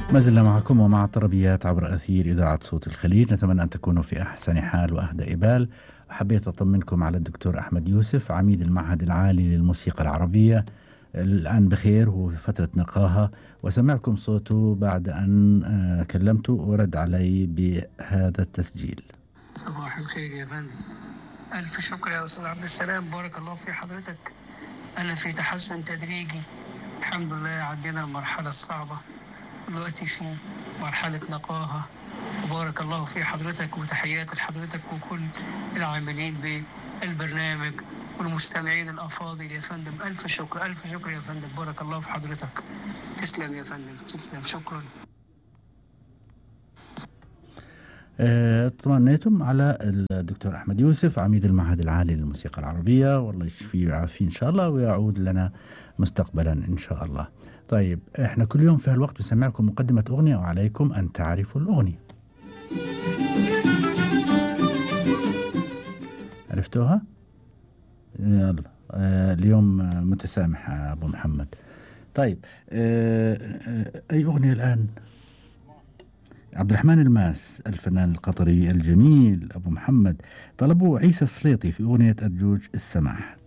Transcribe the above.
ما زلنا معكم ومع الطربيات عبر أثير إذاعة صوت الخليج نتمنى أن تكونوا في أحسن حال وأهدى إبال حبيت أطمنكم على الدكتور أحمد يوسف عميد المعهد العالي للموسيقى العربية الآن بخير هو في فترة نقاهة وسمعكم صوته بعد أن آه، كلمته ورد علي بهذا التسجيل صباح الخير يا فندم ألف شكر يا أستاذ عبد السلام بارك الله في حضرتك أنا في تحسن تدريجي الحمد لله عدينا المرحلة الصعبة دلوقتي في مرحلة نقاهة وبارك الله في حضرتك وتحياتي لحضرتك وكل العاملين بالبرنامج والمستمعين الأفاضل يا فندم ألف شكر ألف شكر يا فندم بارك الله في حضرتك تسلم يا فندم تسلم شكرا آه، اطمئنيتم على الدكتور أحمد يوسف عميد المعهد العالي للموسيقى العربية والله يشفيه ويعافيه إن شاء الله ويعود لنا مستقبلا إن شاء الله طيب احنا كل يوم في هالوقت بنسمعكم مقدمة أغنية وعليكم أن تعرفوا الأغنية عرفتوها؟ يلا آه اليوم آه، متسامح يا أبو محمد طيب آه آه أي أغنية الآن؟ عبد الرحمن الماس الفنان القطري الجميل أبو محمد طلبوا عيسى السليطي في أغنية أرجوج السماح